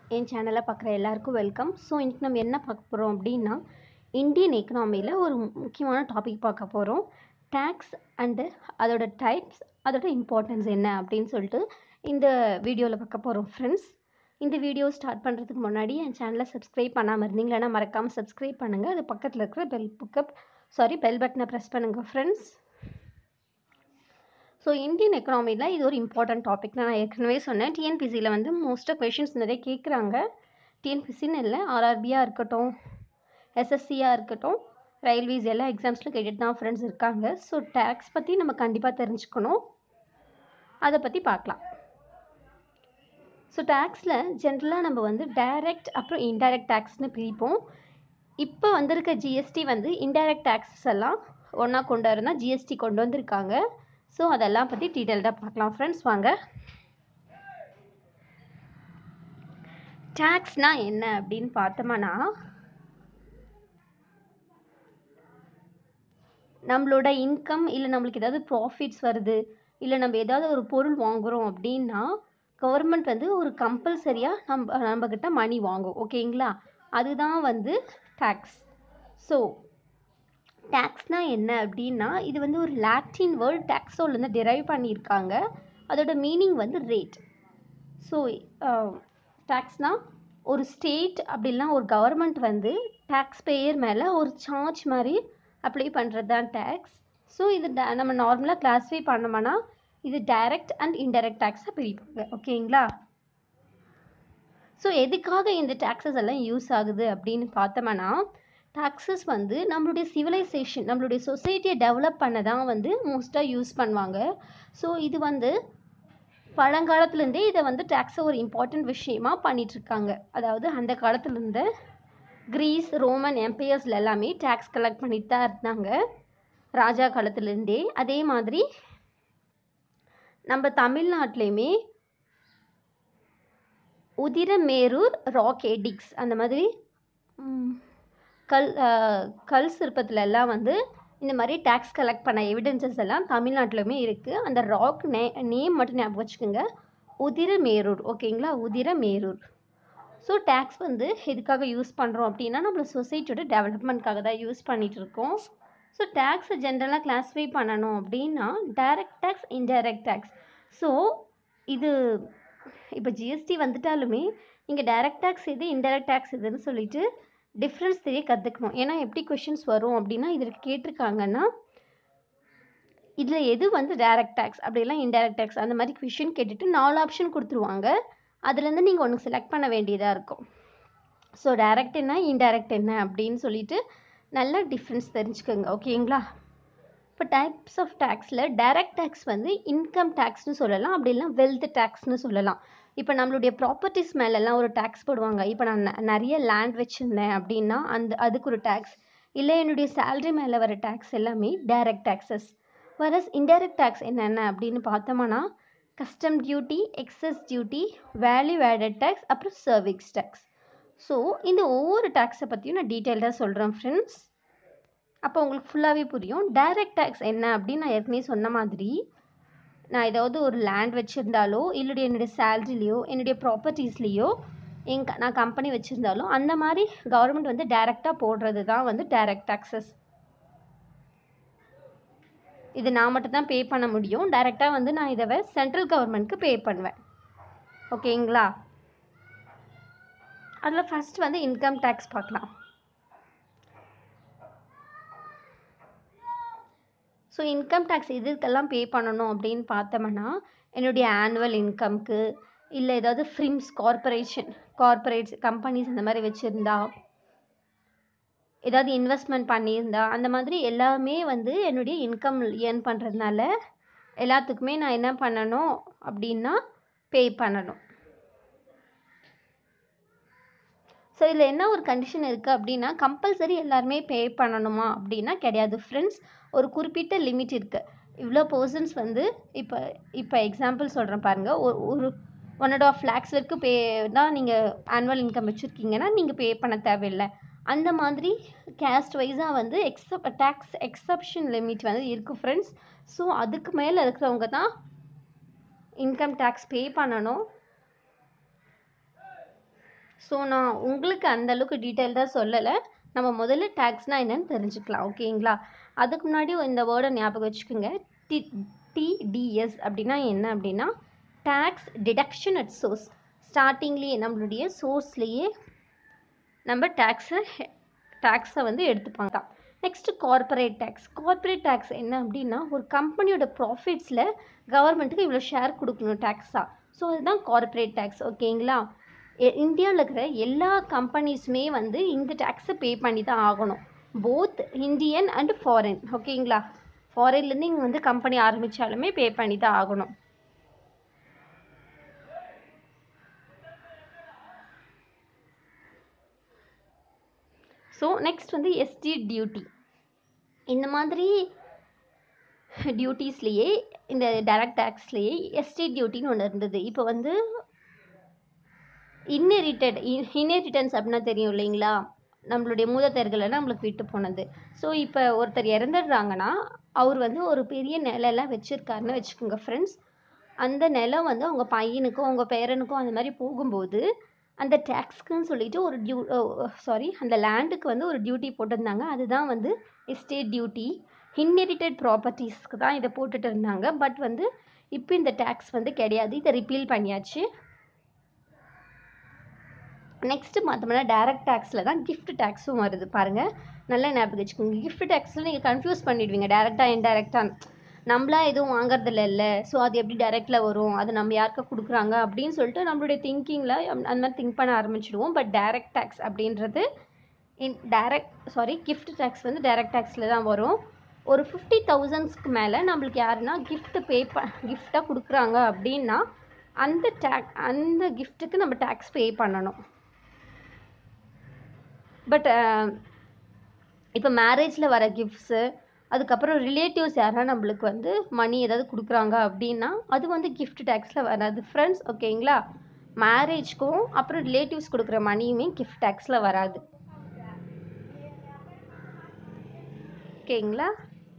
என் சேனலை பார்க்குற எல்லாருக்கும் வெல்கம் ஸோ இன்றைக்கி நம்ம என்ன பார்க்க போகிறோம் அப்படின்னா இந்தியன் எக்கனாமியில் ஒரு முக்கியமான டாபிக் பார்க்க போகிறோம் டேக்ஸ் அண்டு அதோட டைப்ஸ் அதோட இம்பார்ட்டன்ஸ் என்ன அப்படின்னு சொல்லிட்டு இந்த வீடியோவில் பார்க்க போகிறோம் ஃப்ரெண்ட்ஸ் இந்த வீடியோ ஸ்டார்ட் பண்ணுறதுக்கு முன்னாடி என் சேனலை சப்ஸ்கிரைப் பண்ணாமல் இருந்தீங்கன்னா மறக்காமல் சப்ஸ்கிரைப் பண்ணுங்கள் அது பக்கத்தில் இருக்கிற பெல் புக்கப் சாரி பெல் பட்டனை ப்ரெஸ் பண்ணுங்கள் ஃப்ரெண்ட்ஸ் ஸோ இந்தியன் எக்கனாமியில் இது ஒரு இம்பார்ட்டன்ட் டாபிக் நான் ஏற்கனவே சொன்னேன் டிஎன்பிசியில் வந்து மோஸ்ட்டாக கொஷின்ஸ் நிறைய கேட்குறாங்க டிஎன்பிசின்னு இல்லை ஆர்ஆர்பியாக இருக்கட்டும் எஸ்எஸ்சியாக இருக்கட்டும் ரயில்வேஸ் எல்லா எக்ஸாம்ஸ்லையும் கேட்டுட்டு தான் ஃப்ரெண்ட்ஸ் இருக்காங்க ஸோ டேக்ஸ் பற்றி நம்ம கண்டிப்பாக தெரிஞ்சுக்கணும் அதை பற்றி பார்க்கலாம் ஸோ டேக்ஸில் ஜென்ரலாக நம்ம வந்து டைரக்ட் அப்புறம் இன்டைரக்ட் டேக்ஸ்னு பிரிப்போம் இப்போ வந்திருக்க ஜிஎஸ்டி வந்து இன்டைரக்ட் டேக்ஸஸ் எல்லாம் ஒன்றா கொண்டு வரனா ஜிஎஸ்டி கொண்டு வந்திருக்காங்க ஸோ அதெல்லாம் பற்றி டீட்டெயில்டாக பார்க்கலாம் ஃப்ரெண்ட்ஸ் வாங்க டேக்ஸ்னால் என்ன அப்படின்னு பார்த்தோம்னா நம்மளோட இன்கம் இல்லை நம்மளுக்கு ஏதாவது ப்ராஃபிட்ஸ் வருது இல்லை நம்ம ஏதாவது ஒரு பொருள் வாங்குகிறோம் அப்படின்னா கவர்மெண்ட் வந்து ஒரு கம்பல்சரியாக நம்ம நம்மக்கிட்ட மணி வாங்கும் ஓகேங்களா அதுதான் வந்து டேக்ஸ் ஸோ டேக்ஸ்னால் என்ன அப்படின்னா இது வந்து ஒரு லாட்டின் வேர்ல்ட் டேக்ஸோலேருந்து டிரைவ் பண்ணியிருக்காங்க அதோட மீனிங் வந்து ரேட் ஸோ டேக்ஸ்னால் ஒரு ஸ்டேட் அப்படின்னா ஒரு கவர்மெண்ட் வந்து டேக்ஸ் பேயர் மேலே ஒரு சார்ஜ் மாதிரி அப்ளை பண்ணுறது தான் டேக்ஸ் ஸோ இது ட நம்ம நார்மலாக கிளாஸிஃபை பண்ணோம்னா இது டைரக்ட் அண்ட் இன்டைரக்ட் டேக்ஸாக பிரிப்பாங்க ஓகேங்களா ஸோ எதுக்காக இந்த டேக்ஸஸ் எல்லாம் யூஸ் ஆகுது அப்படின்னு பார்த்தோம்னா டாக்ஸஸ் வந்து நம்மளுடைய சிவிலைசேஷன் நம்மளுடைய சொசைட்டியை டெவலப் பண்ண தான் வந்து மோஸ்ட்டாக யூஸ் பண்ணுவாங்க ஸோ இது வந்து பழங்காலத்துலேருந்தே இதை வந்து டேக்ஸை ஒரு இம்பார்ட்டண்ட் விஷயமா பண்ணிகிட்ருக்காங்க அதாவது அந்த காலத்துலேருந்து கிரீஸ் ரோமன் எம்பையர்ஸில் எல்லாமே டேக்ஸ் கலெக்ட் பண்ணிட்டு தான் இருந்தாங்க ராஜா காலத்துலேருந்தே அதே மாதிரி நம்ம தமிழ்நாட்டிலையுமே உதிரமேரூர் ராக் எடிக்ஸ் அந்த மாதிரி கல் கல் சிற்பத்தில் எல்லாம் வந்து இந்த மாதிரி டேக்ஸ் கலெக்ட் பண்ண எவிடன்சஸ் எல்லாம் தமிழ்நாட்டிலுமே இருக்குது அந்த ராக் நே நேம் மட்டும் ஞாபகம் வச்சுக்கோங்க உதிரமேரூர் ஓகேங்களா உதிரமேரூர் ஸோ டேக்ஸ் வந்து எதுக்காக யூஸ் பண்ணுறோம் அப்படின்னா நம்மளோட சொசைட்டியோட டெவலப்மெண்ட்காக தான் யூஸ் பண்ணிகிட்டு இருக்கோம் ஸோ டேக்ஸை ஜென்ரலாக கிளாஸிஃபை பண்ணணும் அப்படின்னா direct tax indirect tax so இது இப்போ ஜிஎஸ்டி வந்துட்டாலுமே நீங்கள் டைரக்ட் டேக்ஸ் இது இன்டைரக்ட் டேக்ஸ் இதுன்னு சொல்லிட்டு டிஃப்ரென்ஸ் தெரிய கற்றுக்கணும் ஏன்னா எப்படி கொஷின்ஸ் வரும் அப்படின்னா இதில் கேட்டிருக்காங்கன்னா இதில் எது வந்து டைரக்ட் டேக்ஸ் அப்படிலாம் இன்டைரக்ட் டேக்ஸ் அந்த மாதிரி கொஷின் கேட்டுட்டு நாலு ஆப்ஷன் கொடுத்துருவாங்க அதுலேருந்து நீங்கள் ஒன்று செலக்ட் பண்ண வேண்டியதாக இருக்கும் ஸோ டைரக்ட் என்ன இன்டைரக்ட் என்ன அப்படின்னு சொல்லிட்டு நல்லா டிஃப்ரென்ஸ் தெரிஞ்சுக்கோங்க ஓகேங்களா இப்போ டைப்ஸ் ஆஃப் டேக்ஸில் டைரக்ட் டேக்ஸ் வந்து இன்கம் டேக்ஸ்னு சொல்லலாம் அப்படி இல்லைனா வெல்த் டேக்ஸ்னு சொல்லலாம் இப்போ நம்மளுடைய ப்ராப்பர்ட்டிஸ் மேலெல்லாம் ஒரு டேக்ஸ் போடுவாங்க இப்போ நான் நிறைய லேண்ட் வச்சுருந்தேன் அப்படின்னா அந்த அதுக்கு ஒரு டேக்ஸ் இல்லை என்னுடைய சேல்ரி மேலே வர டேக்ஸ் எல்லாமே டைரக்ட் டேக்ஸஸ் வரஸ் இன்டைரக்ட் டேக்ஸ் என்னென்ன அப்படின்னு பார்த்தோம்னா custom duty excess duty value added tax அப்புறம் சர்வீஸ் டேக்ஸ் ஸோ இந்த ஒவ்வொரு டேக்ஸை பற்றியும் நான் டீட்டெயில்டாக சொல்கிறேன் ஃப்ரெண்ட்ஸ் அப்போ உங்களுக்கு ஃபுல்லாகவே புரியும் டைரக்ட் டேக்ஸ் என்ன அப்படின்னு நான் ஏற்கனவே சொன்ன மாதிரி நான் ஏதாவது ஒரு லேண்ட் வச்சுருந்தாலோ இல்லை என்னுடைய சேல்ரிலேயோ என்னுடைய ப்ராப்பர்ட்டிஸ்லேயோ எங் நான் கம்பெனி வச்சுருந்தாலும் அந்த மாதிரி கவர்மெண்ட் வந்து டைரெக்டாக போடுறது தான் வந்து டைரக்ட் டேக்ஸஸ் இது நான் மட்டும்தான் பே பண்ண முடியும் டைரெக்டாக வந்து நான் இதை சென்ட்ரல் கவர்மெண்ட்க்கு பே பண்ணுவேன் ஓகேங்களா அதில் ஃபஸ்ட் வந்து இன்கம் டேக்ஸ் பார்க்கலாம் ஸோ இன்கம் டேக்ஸ் எதுக்கெல்லாம் பே பண்ணணும் அப்படின்னு பார்த்தோம்னா என்னுடைய ஆனுவல் இன்கம்க்கு இல்லை ஏதாவது ஃப்ரிம்ஸ் கார்பரேஷன் கார்பரேட்ஸ் கம்பெனிஸ் அந்த மாதிரி வச்சுருந்தா ஏதாவது இன்வெஸ்ட்மெண்ட் பண்ணியிருந்தா அந்த மாதிரி எல்லாமே வந்து என்னுடைய இன்கம் ஏர்ன் பண்ணுறதுனால எல்லாத்துக்குமே நான் என்ன பண்ணணும் அப்படின்னா பே பண்ணணும் ஸோ இதில் என்ன ஒரு கண்டிஷன் இருக்குது அப்படின்னா கம்பல்சரி எல்லாருமே பே பண்ணணுமா அப்படின்னா கிடையாது ஃப்ரெண்ட்ஸ் ஒரு குறிப்பிட்ட லிமிட் இருக்குது இவ்வளோ பர்சன்ஸ் வந்து இப்போ இப்போ எக்ஸாம்பிள் சொல்கிறேன் பாருங்கள் ஒரு ஒரு ஒன் அண்ட் ஆஃப் லேக்ஸ் வரைக்கும் பே தான் நீங்கள் ஆனுவல் இன்கம் வச்சுருக்கீங்கன்னா நீங்கள் பே பண்ண தேவையில்லை அந்த மாதிரி கேஸ்ட் வைஸாக வந்து எக்ஸப் டேக்ஸ் எக்ஸப்ஷன் லிமிட் வந்து இருக்குது ஃப்ரெண்ட்ஸ் ஸோ அதுக்கு மேலே இருக்கிறவங்க தான் இன்கம் டேக்ஸ் பே பண்ணணும் ஸோ நான் உங்களுக்கு அந்த அளவுக்கு டீட்டெயில்டாக சொல்லலை நம்ம முதல்ல டேக்ஸ்னால் என்னன்னு தெரிஞ்சுக்கலாம் ஓகேங்களா அதுக்கு முன்னாடி இந்த வேர்டை ஞாபகம் வச்சுக்கோங்க டி டிடிஎஸ் அப்படின்னா என்ன அப்படின்னா டேக்ஸ் டிடக்ஷன் அட் சோர்ஸ் ஸ்டார்டிங்லேயே நம்மளுடைய சோர்ஸ்லேயே நம்ம டேக்ஸை டேக்ஸை வந்து எடுத்துப்பாங்க தான் next corporate tax corporate tax என்ன அப்படின்னா ஒரு கம்பெனியோட ப்ராஃபிட்ஸில் கவர்மெண்ட்டுக்கு இவ்வளோ ஷேர் கொடுக்கணும் டேக்ஸாக ஸோ அதுதான் கார்ப்பரேட் டேக்ஸ் ஓகேங்களா இந்தியாவில் இருக்கிற எல்லா கம்பெனிஸுமே வந்து இந்த டேக்ஸை பே பண்ணி தான் ஆகணும் போத் இந்தியன் அண்ட் ஃபாரின் ஓகேங்களா ஃபாரின்லேருந்து இங்கே வந்து கம்பெனி ஆரம்பித்தாலுமே பே பண்ணி தான் ஆகணும் ஸோ நெக்ஸ்ட் வந்து எஸ்டி டியூட்டி இந்த மாதிரி டியூட்டிஸ்லேயே இந்த டைரக்ட் டேக்ஸ்லேயே எஸ்டி டியூட்டின்னு ஒன்று இருந்தது இப்போ வந்து இன்னெரிட்டட் இன்ஹெரிட்டன்ஸ் அப்படின்னா தெரியும் இல்லைங்களா நம்மளுடைய மூதத்தர்கள் நம்மளுக்கு விட்டு போனது ஸோ இப்போ ஒருத்தர் இறந்துடுறாங்கன்னா அவர் வந்து ஒரு பெரிய நிலம்லாம் வச்சுருக்காருன்னு வச்சுக்கோங்க ஃப்ரெண்ட்ஸ் அந்த நிலம் வந்து அவங்க பையனுக்கும் அவங்க பேரனுக்கும் அந்த மாதிரி போகும்போது அந்த டேக்ஸ்க்குன்னு சொல்லிட்டு ஒரு டியூ சாரி அந்த லேண்டுக்கு வந்து ஒரு டியூட்டி போட்டிருந்தாங்க அதுதான் வந்து எஸ்டேட் டியூட்டி இன்ஹெரிட்டட் ப்ராப்பர்ட்டிஸ்க்கு தான் இதை போட்டுட்டு இருந்தாங்க பட் வந்து இப்போ இந்த டேக்ஸ் வந்து கிடையாது இதை ரிப்பீல் பண்ணியாச்சு நெக்ஸ்ட்டு பார்த்தோம்னா டைரக்ட் டேக்ஸில் தான் கிஃப்ட் டேக்ஸும் வருது பாருங்கள் நல்லா ஞாபகம் வச்சுக்கோங்க கிஃப்ட் டேக்ஸில் நீங்கள் கன்ஃபியூஸ் பண்ணிடுவீங்க டேரெக்டாக இன்டெரக்டாக நம்மளா எதுவும் வாங்குறதில்ல இல்லை ஸோ அது எப்படி டைரெக்டில் வரும் அது நம்ம யாருக்கா கொடுக்குறாங்க அப்படின்னு சொல்லிட்டு நம்மளுடைய திங்கிங்கில் அந்த மாதிரி திங்க் பண்ண ஆரம்பிச்சிடுவோம் பட் டைரக்ட் டேக்ஸ் அப்படின்றது in direct sorry gift tax வந்து டைரக்ட் டேக்ஸில் தான் வரும் ஒரு ஃபிஃப்டி தௌசண்ட்ஸ்க்கு மேலே நம்மளுக்கு யாருன்னா gift பே ப கிஃப்டாக கொடுக்குறாங்க அப்படின்னா அந்த டேக் அந்த கிஃப்ட்டுக்கு நம்ம டேக்ஸ் பே பண்ணணும் பட் இப்போ மேரேஜில் வர கிஃப்ட்ஸு அதுக்கப்புறம் ரிலேட்டிவ்ஸ் யாரா நம்மளுக்கு வந்து மணி ஏதாவது கொடுக்குறாங்க அப்படின்னா அது வந்து gift டேக்ஸில் வராது ஃப்ரெண்ட்ஸ் ஓகேங்களா மேரேஜ்க்கும் அப்புறம் ரிலேட்டிவ்ஸ் கொடுக்குற மணியுமே gift டேக்ஸில் வராது ஓகேங்களா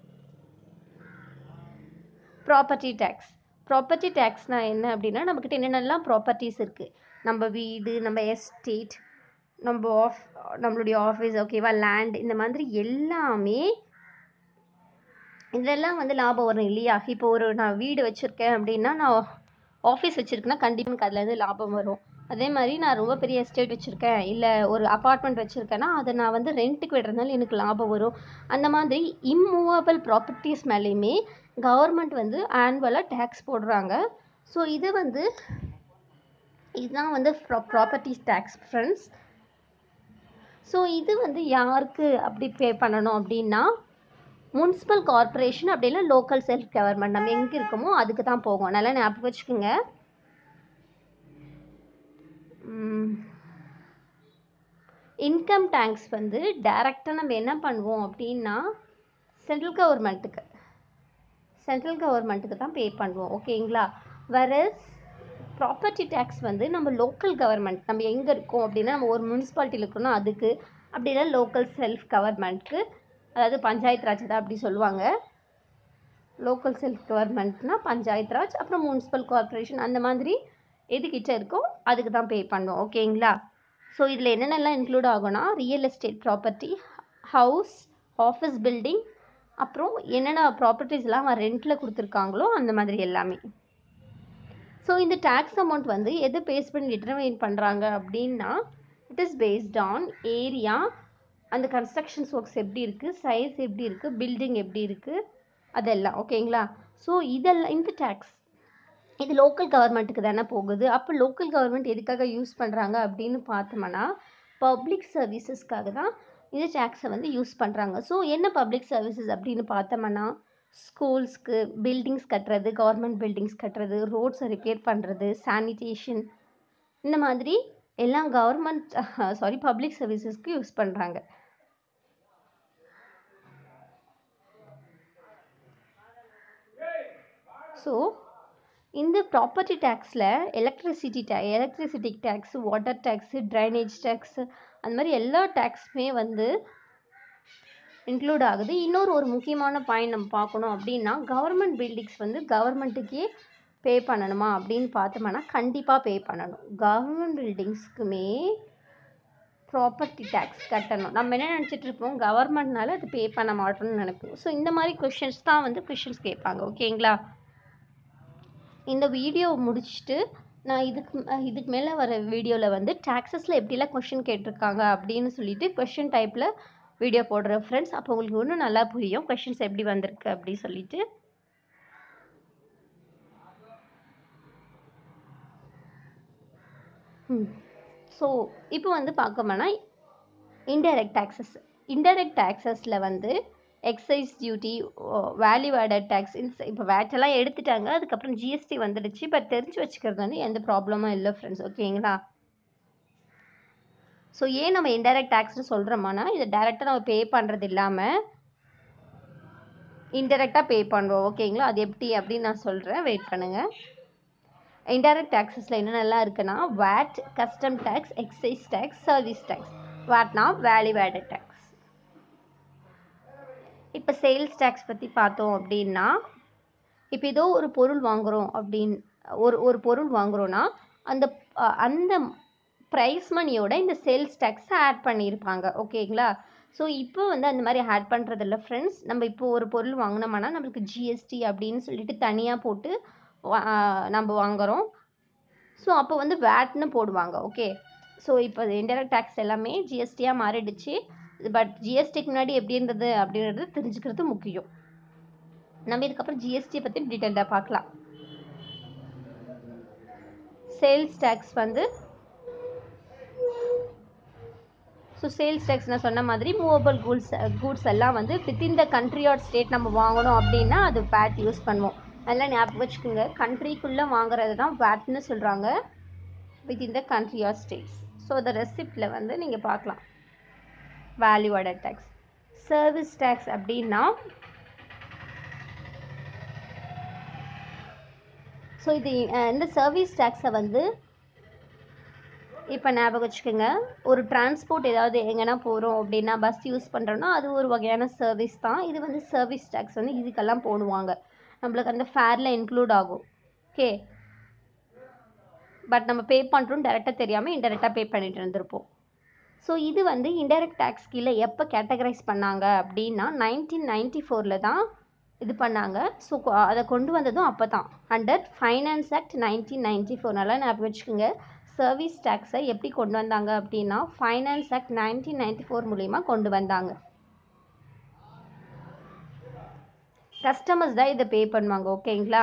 ப்ராப்பர்ட்டி டேக்ஸ் ப்ராப்பர்ட்டி டேக்ஸ்னால் என்ன அப்படின்னா நம்மக்கிட்ட என்னென்னலாம் ப்ராப்பர்ட்டிஸ் இருக்குது நம்ம வீடு நம்ம எஸ்டேட் நம்ம ஆஃப் நம்மளுடைய ஆஃபீஸ் ஓகேவா லேண்ட் இந்த மாதிரி எல்லாமே இதெல்லாம் வந்து லாபம் வரும் இல்லையா இப்போ ஒரு நான் வீடு வச்சுருக்கேன் அப்படின்னா நான் ஆஃபீஸ் வச்சுருக்கேன்னா கண்டிப்பாக எனக்கு அதுலேருந்து லாபம் வரும் அதே மாதிரி நான் ரொம்ப பெரிய எஸ்டேட் வச்சுருக்கேன் இல்லை ஒரு அப்பார்ட்மெண்ட் வச்சுருக்கேன்னா அதை நான் வந்து ரெண்ட்டுக்கு விடுறதுனால எனக்கு லாபம் வரும் அந்த மாதிரி இம்மூவபிள் ப்ராப்பர்ட்டிஸ் மேலேயுமே கவர்மெண்ட் வந்து ஆனுவலாக டேக்ஸ் போடுறாங்க ஸோ இது வந்து இதுதான் வந்து ப்ரா ப்ராப்பர்ட்டிஸ் டேக்ஸ் ஃப்ரெண்ட்ஸ் ஸோ இது வந்து யாருக்கு அப்படி பே பண்ணணும் அப்படின்னா முனிசிபல் கார்ப்பரேஷன் அப்படின்னா லோக்கல் செல்ஃப் கவர்மெண்ட் நம்ம எங்கே இருக்கோமோ அதுக்கு தான் போகும் நல்லா ஞாபகம் வச்சுக்கோங்க இன்கம் டேக்ஸ் வந்து டைரெக்டாக நம்ம என்ன பண்ணுவோம் அப்படின்னா சென்ட்ரல் கவர்மெண்ட்டுக்கு சென்ட்ரல் கவர்மெண்ட்டுக்கு தான் பே பண்ணுவோம் ஓகேங்களா வேற ப்ராப்பர்ட்டி டேக்ஸ் வந்து நம்ம லோக்கல் கவர்மெண்ட் நம்ம எங்கே இருக்கோம் அப்படின்னா நம்ம ஒரு முனிசிபாலிட்டியில் இருக்கோம்னா அதுக்கு அப்படின்னா லோக்கல் செல்ஃப் கவர்மெண்ட்க்கு அதாவது பஞ்சாயத்து ராஜ் தான் அப்படி சொல்லுவாங்க லோக்கல் செல்ஃப் கவர்மெண்ட்னா பஞ்சாயத்து ராஜ் அப்புறம் முனிசிபல் கார்ப்பரேஷன் அந்த மாதிரி எதுக்கிட்ட இருக்கோ அதுக்கு தான் பே பண்ணுவோம் ஓகேங்களா ஸோ இதில் என்னென்னலாம் இன்க்ளூட் ஆகும்னா real estate property house office building அப்புறம் என்னென்ன ப்ராப்பர்ட்டிஸ்லாம் அவன் ரெண்ட்டில் கொடுத்துருக்காங்களோ அந்த மாதிரி எல்லாமே ஸோ இந்த டேக்ஸ் அமௌண்ட் வந்து எதை பேஸ் பண்ணி டிட்டர்மைன் பண்ணுறாங்க அப்படின்னா it is based on area அந்த கன்ஸ்ட்ரக்ஷன்ஸ் ஒர்க்ஸ் எப்படி இருக்குது சைஸ் எப்படி இருக்குது பில்டிங் எப்படி இருக்குது அதெல்லாம் ஓகேங்களா ஸோ இதெல்லாம் இந்த டேக்ஸ் இது லோக்கல் கவர்மெண்ட்டுக்கு தானே போகுது அப்போ லோக்கல் கவர்மெண்ட் எதுக்காக யூஸ் பண்ணுறாங்க அப்படின்னு பார்த்தோம்னா பப்ளிக் சர்வீசஸ்க்காக தான் இந்த டேக்ஸை வந்து யூஸ் பண்ணுறாங்க ஸோ என்ன பப்ளிக் சர்வீசஸ் அப்படின்னு பார்த்தோம்னா ஸ்கூல்ஸ்க்கு பில்டிங்ஸ் கட்டுறது கவர்மெண்ட் பில்டிங்ஸ் கட்டுறது ரோட்ஸை ரிப்பேர் பண்ணுறது சானிடேஷன் இந்த மாதிரி எல்லாம் கவர்மெண்ட் சாரி பப்ளிக் சர்வீசஸ்க்கு யூஸ் பண்ணுறாங்க ஸோ இந்த ப்ராப்பர்ட்டி டேக்ஸில் எலக்ட்ரிசிட்டி டே electricity tax water tax drainage tax அந்த மாதிரி எல்லா டேக்ஸுமே வந்து இன்க்ளூட் ஆகுது இன்னொரு ஒரு முக்கியமான பாயிண்ட் நம்ம பார்க்கணும் அப்படின்னா கவர்மெண்ட் பில்டிங்ஸ் வந்து கவர்மெண்ட்டுக்கே பே பண்ணணுமா அப்படின்னு பார்த்தோம்னா கண்டிப்பாக பே பண்ணணும் கவர்மெண்ட் பில்டிங்ஸ்க்குமே ப்ராப்பர்ட்டி டேக்ஸ் கட்டணும் நம்ம என்ன நினச்சிட்டு இருப்போம் கவர்மெண்ட்னால அது பே பண்ண மாட்டோம்னு நினைப்போம் ஸோ இந்த மாதிரி கொஷின்ஸ் தான் வந்து கொஷின்ஸ் கேட்பாங்க ஓகேங்களா இந்த வீடியோ முடிச்சுட்டு நான் இதுக்கு ம- இதுக்கு மேலே வர வீடியோவில் வந்து டேக்ஸஸில் எப்படிலாம் கொஷின் கேட்டிருக்காங்க அப்படின்னு சொல்லிட்டு கொஷின் டைப்பில் வீடியோ போடுறேன் ஃப்ரெண்ட்ஸ் அப்போ உங்களுக்கு இன்னும் நல்லா புரியும் கொஷின்ஸ் எப்படி வந்திருக்கு அப்படி சொல்லிட்டு ஸோ இப்போ வந்து பார்க்கோம்னா இன்டைரக்ட் டேக்ஸஸ் இன்டைரக்ட் டேக்ஸஸில் வந்து excise duty value added tax இப்போ VAT எல்லாம் எடுத்துட்டாங்க அதுக்கப்புறம் ஜிஎஸ்டி வந்துடுச்சு பட் தெரிஞ்சு வச்சுக்கிறது வந்து எந்த ப்ராப்ளமும் இல்லை ஃப்ரெண்ட்ஸ் ஓகேங்களா ஸோ ஏன் நம்ம இன்டைரக்ட் டேக்ஸ்னு சொல்கிறோமானா இதை டைரெக்டாக நம்ம பே பண்ணுறது இல்லாமல் இன்டெரக்டாக பே பண்ணுறோம் ஓகேங்களா அது எப்படி அப்படின்னு நான் சொல்கிறேன் வெயிட் பண்ணுங்கள் இன்டைரக்ட் டேக்ஸஸில் என்னென்னலாம் இருக்குன்னா VAT custom tax excise tax service tax வேட்னா வேல்யூ ஆடட் டேக்ஸ் இப்போ சேல்ஸ் டேக்ஸ் பற்றி பார்த்தோம் அப்படின்னா இப்போ ஏதோ ஒரு பொருள் வாங்குகிறோம் அப்படின்னு ஒரு ஒரு பொருள் வாங்குகிறோன்னா அந்த அஹ், அந்த ப்ரைஸ் மணியோட இந்த சேல்ஸ் டேக்ஸை ஆட் பண்ணியிருப்பாங்க ஓகேங்களா ஸோ இப்போ வந்து அந்த மாதிரி ஆட் பண்ணுறதில்ல ஃப்ரெண்ட்ஸ் நம்ம இப்போ ஒரு பொருள் வாங்கினோம்னா நம்மளுக்கு ஜிஎஸ்டி அப்படின்னு சொல்லிட்டு தனியாக போட்டு வா- ஆஹ் நம்ம வாங்குகிறோம் ஸோ அப்போ வந்து வேட்னு போடுவாங்க ஓகே ஸோ இப்போ இன்டெரக்ட் டேக்ஸ் எல்லாமே ஜிஎஸ்டியாக மாறிடுச்சு பட் ஜிஎஸ்டிக்கு முன்னாடி எப்படி இருந்தது அப்படின்றது தெரிஞ்சுக்கிறது முக்கியம் நம்ம இதுக்கப்புறம் ஜிஎஸ்டியை பற்றி டீட்டெயில்டாக பார்க்கலாம் சேல்ஸ் டேக்ஸ் வந்து ஸோ சேல்ஸ் டேக்ஸ் நான் சொன்ன மாதிரி மூவபிள் கூட்ஸ் கூட்ஸ் எல்லாம் வந்து within the country or state நம்ம வாங்கணும் அப்படின்னா அது வேட் யூஸ் பண்ணுவோம் அதெல்லாம் ஞாபகம் வச்சுக்கோங்க கண்ட்ரிக்குள்ளே வாங்குறது தான் வேட்னு சொல்கிறாங்க within the country or states so அந்த ரெசிப்டில் வந்து நீங்கள் பார்க்கலாம் value added tax service tax அப்படின்னா ஸோ இது அஹ், இந்த சர்வீஸ் டேக்ஸை வந்து இப்போ ஞாபகம் வச்சுக்கோங்க ஒரு டிரான்ஸ்போர்ட் ஏதாவது எங்கன்னா போகிறோம் அப்படின்னா பஸ் யூஸ் பண்ணுறோன்னா அது ஒரு வகையான சர்வீஸ் தான் இது வந்து சர்வீஸ் டேக்ஸ் வந்து இதுக்கெல்லாம் போடுவாங்க நம்மளுக்கு அந்த ஃபேரில் இன்க்ளூட் ஆகும் ஓகே பட் நம்ம பே பண்ணுறோம் டேரெக்டாக தெரியாமல் இன்டெரக்டாக பே பண்ணிட்டு இருந்திருப்போம் ஸோ இது வந்து இன்டைரக்ட் டேக்ஸ் கீழே எப்போ கேட்டகரைஸ் பண்ணாங்க அப்படின்னா நைன்டீன் நைன்டி ஃபோரில் தான் இது பண்ணாங்க ஸோ அதை கொண்டு வந்ததும் அப்போ தான் under finance act nineteen ninety four நல்லா ஞாபகம் வச்சுக்கோங்க சர்வீஸ் டேக்ஸை எப்படி கொண்டு வந்தாங்க அப்படின்னா finance act nineteen ninety four மூலிமா கொண்டு வந்தாங்க கஸ்டமர்ஸ் தான் இதை பே பண்ணுவாங்க ஓகேங்களா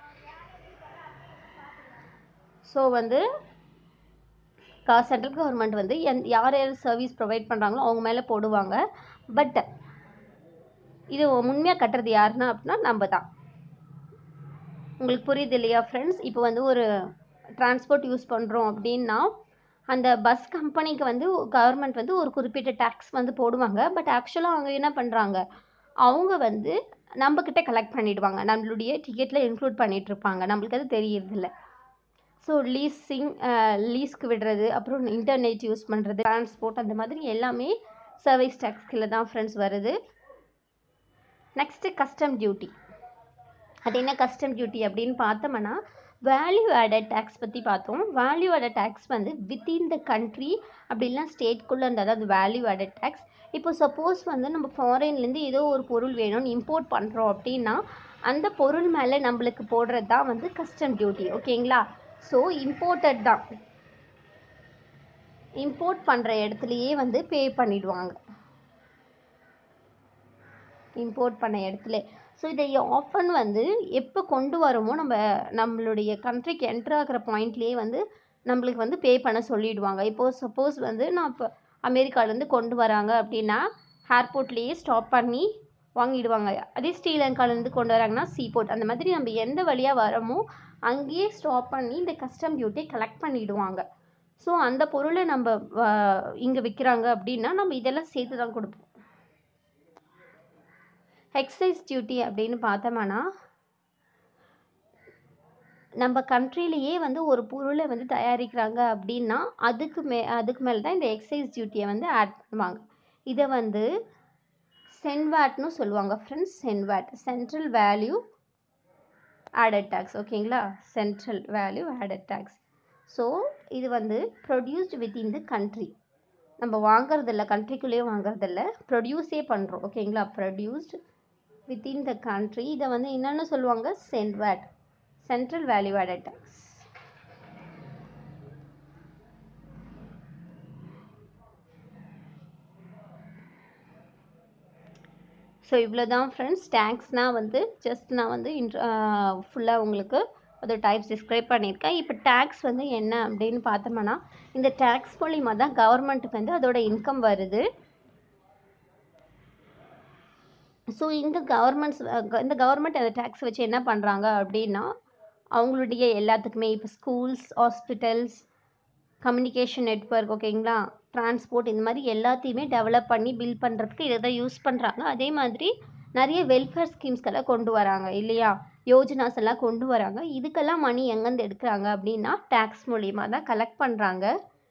ஸோ வந்து சென்ட்ரல் கவர்மெண்ட் வந்து எந் யார் யார் சர்வீஸ் ப்ரொவைட் பண்ணுறாங்களோ அவங்க மேலே போடுவாங்க பட் இது உண்மையாக கட்டுறது யாருன்னா அப்படின்னா நம்ம தான் உங்களுக்கு புரியுது இல்லையா ஃப்ரெண்ட்ஸ் இப்போ வந்து ஒரு டிரான்ஸ்போர்ட் யூஸ் பண்ணுறோம் அப்படின்னா அந்த பஸ் கம்பெனிக்கு வந்து கவர்மெண்ட் வந்து ஒரு குறிப்பிட்ட டேக்ஸ் வந்து போடுவாங்க பட் ஆக்சுவலாக அவங்க என்ன பண்ணுறாங்க அவங்க வந்து நம்மக்கிட்ட கலெக்ட் பண்ணிடுவாங்க நம்மளுடைய டிக்கெட்டில் இன்க்ளூட் பண்ணிட்டு இருப்பாங்க நம்மளுக்கு அது தெரியறதில்ல ஸோ லீஸிங் லீஸ்க்கு விடுறது அப்புறம் இன்டர்நெட் யூஸ் பண்ணுறது டிரான்ஸ்போர்ட் அந்த மாதிரி எல்லாமே சர்வீஸ் டேக்ஸ் கீழே தான் ஃப்ரெண்ட்ஸ் வருது நெக்ஸ்ட்டு கஸ்டம் டியூட்டி அது என்ன கஸ்டம் டியூட்டி அப்படின்னு பார்த்தோம்னா வேல்யூ ஆடட் டேக்ஸ் பற்றி பார்த்தோம் வேல்யூ ஆடட் டேக்ஸ் வந்து வித்தின் த கண்ட்ரி அப்படிலாம் ஸ்டேட்குள்ளே இருந்தால் தான் அது வேல்யூ ஆடட் டேக்ஸ் இப்போ சப்போஸ் வந்து நம்ம ஃபாரின்லேருந்து ஏதோ ஒரு பொருள் வேணும்னு இம்போர்ட் பண்ணுறோம் அப்படின்னா அந்த பொருள் மேலே நம்மளுக்கு போடுறது தான் வந்து கஸ்டம் டியூட்டி ஓகேங்களா ஸோ இம்போர்ட்டட் தான் இம்போர்ட் பண்ணுற இடத்துலையே வந்து பே பண்ணிடுவாங்க இம்போர்ட் பண்ண இடத்துல ஸோ இதை ஆஃபன் வந்து எப்போ கொண்டு வரோமோ நம்ம நம்மளுடைய கண்ட்ரிக்கு என்ட்ரு ஆகிற பாயிண்ட்லேயே வந்து நம்மளுக்கு வந்து பே பண்ண சொல்லிடுவாங்க இப்போது சப்போஸ் வந்து நான் இப்போ அமெரிக்காலேருந்து கொண்டு வராங்க அப்படின்னா ஏர்போர்ட்லேயே ஸ்டாப் பண்ணி வாங்கிடுவாங்க அதே ஸ்ரீலங்காலேருந்து கொண்டு வராங்கன்னா சீபோர்ட் அந்த மாதிரி நம்ம எந்த வழியாக வரோமோ அங்கேயே ஸ்டாப் பண்ணி இந்த கஸ்டம் டியூட்டியை கலெக்ட் பண்ணிடுவாங்க ஸோ அந்த பொருளை நம்ம இங்கே விற்கிறாங்க அப்படின்னா நம்ம இதெல்லாம் சேர்த்து தான் கொடுப்போம் எக்ஸைஸ் டியூட்டி அப்படின்னு பார்த்தோம்னா நம்ம கண்ட்ரிலேயே வந்து ஒரு பொருளை வந்து தயாரிக்கிறாங்க அப்படின்னா அதுக்கு மே அதுக்கு மேலே தான் இந்த எக்ஸைஸ் டியூட்டியை வந்து ஆட் பண்ணுவாங்க இதை வந்து சென்வாட்னு சொல்லுவாங்க friends CENVAT central value added tax ஓகேங்களா central value added tax so இது வந்து ப்ரொடியூஸ்டு வித்தின் த கண்ட்ரி நம்ம வாங்குறதில்ல கண்ட்ரிக்குள்ளேயே வாங்குறதில்ல ப்ரொடியூஸே பண்ணுறோம் ஓகேங்களா ப்ரொடியூஸ்ட் வித்தின் த கண்ட்ரி இதை வந்து என்னென்னு சொல்லுவாங்க CENVAT central value added tax so இவ்வளோ தான் ஃப்ரெண்ட்ஸ் டேக்ஸ்னால் வந்து ஜஸ்ட் நான் வந்து இன்ட்ர ஃபுல்லாக உங்களுக்கு அது டைப்ஸ் டிஸ்கிரைப் பண்ணியிருக்கேன் இப்போ டேக்ஸ் வந்து என்ன அப்படின்னு பார்த்தோம்னா இந்த டேக்ஸ் மூலிமா தான் கவர்மெண்ட்டுக்கு வந்து அதோட இன்கம் வருது ஸோ இந்த கவர்மெண்ட்ஸ் இந்த கவர்மெண்ட் அந்த டேக்ஸ் வச்சு என்ன பண்ணுறாங்க அப்படின்னா அவங்களுடைய எல்லாத்துக்குமே இப்போ ஸ்கூல்ஸ் ஹாஸ்பிட்டல்ஸ் கம்யூனிகேஷன் நெட்ஒர்க் ஓகேங்களா டிரான்ஸ்போர்ட் இந்த மாதிரி எல்லாத்தையுமே டெவலப் பண்ணி பில்ட் பண்ணுறதுக்கு இதை தான் யூஸ் பண்ணுறாங்க அதே மாதிரி நிறைய வெல்ஃபேர் ஸ்கீம்ஸ்க்கெல்லாம் கொண்டு வராங்க இல்லையா யோஜனாஸ் எல்லாம் கொண்டு வராங்க இதுக்கெல்லாம் மணி எங்கேருந்து எடுக்கிறாங்க அப்படின்னா டேக்ஸ் மூலியமாக தான் கலெக்ட் பண்ணுறாங்க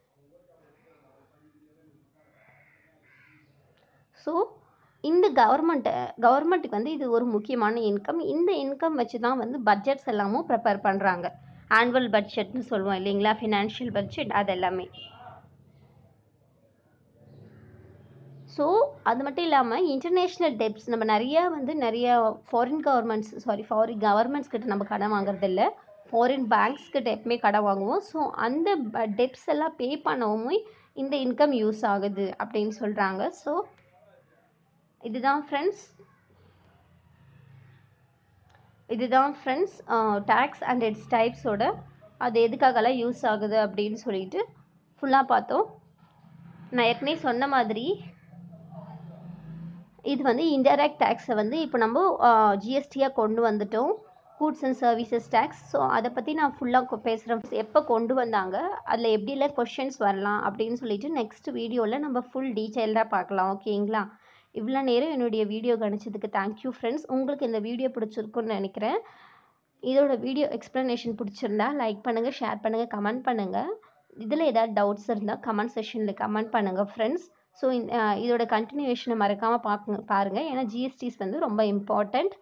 ஸோ இந்த கவர்மெண்ட்டை கவர்மெண்ட்டுக்கு வந்து இது ஒரு முக்கியமான இன்கம் இந்த இன்கம் வச்சு தான் வந்து பட்ஜெட்ஸ் எல்லாமும் ப்ரிப்பேர் பண்ணுறாங்க ஆனுவல் பட்ஜெட்னு சொல்லுவோம் இல்லைங்களா ஃபினான்ஷியல் பட்ஜெட் அது எல்லாமே ஸோ அது மட்டும் இல்லாமல் இன்டர்நேஷ்னல் டெப்ஸ் நம்ம நிறைய வந்து நிறைய foreign governments sorry foreign governments கிட்ட நம்ம கடன் வாங்குறதில்ல ஃபாரின் பேங்க்ஸ் கிட்ட எப்பவுமே கடன் வாங்குவோம் ஸோ அந்த டெப்ஸ் எல்லாம் பே பண்ணவும் இந்த இன்கம் யூஸ் ஆகுது அப்படின்னு சொல்கிறாங்க ஸோ இதுதான் ஃப்ரெண்ட்ஸ் இதுதான் ஃப்ரெண்ட்ஸ் டேக்ஸ் அண்ட் இட்ஸ் டைப்ஸோட அது எதுக்காகலாம் யூஸ் ஆகுது அப்படின்னு சொல்லிட்டு ஃபுல்லாக பார்த்தோம் நான் ஏற்கனவே சொன்ன மாதிரி இது வந்து இன்டைரக்ட் டேக்ஸை வந்து இப்போ நம்ம ஜிஎஸ்டியாக கொண்டு வந்துட்டோம் goods and services tax so அதை பற்றி நான் ஃபுல்லாக பேசுகிறேன் எப்போ கொண்டு வந்தாங்க அதில் எப்படிலாம் கொஷின்ஸ் வரலாம் அப்படின்னு சொல்லிட்டு நெக்ஸ்ட் வீடியோவில் நம்ம ஃபுல் டீட்டெயிலாக பார்க்கலாம் ஓகேங்களா இவ்வளோ நேரம் என்னுடைய வீடியோ கணிச்சதுக்கு தேங்க்யூ ஃப்ரெண்ட்ஸ் உங்களுக்கு இந்த வீடியோ பிடிச்சிருக்குன்னு நினைக்கிறேன் இதோட வீடியோ எக்ஸ்ப்ளனேஷன் பிடிச்சிருந்தா லைக் பண்ணுங்கள் ஷேர் பண்ணுங்கள் கமெண்ட் பண்ணுங்கள் இதில் ஏதாவது டவுட்ஸ் இருந்தால் கமெண்ட் செஷனில் கமெண்ட் பண்ணுங்கள் ஃப்ரெண்ட்ஸ் ஸோ இதோட கண்டினியூஷனை மறக்காமல் பார்க்குங்க பாருங்கள் ஏன்னா ஜிஎஸ்டிஸ் வந்து ரொம்ப இம்பார்ட்டண்ட்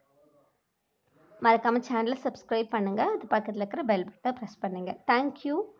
மறக்காமல் சேனலை சப்ஸ்கிரைப் பண்ணுங்கள் அது பக்கத்தில் இருக்கிற பெல் பட்டனை ப்ரெஸ் பண்ணுங்கள் தேங்க்யூ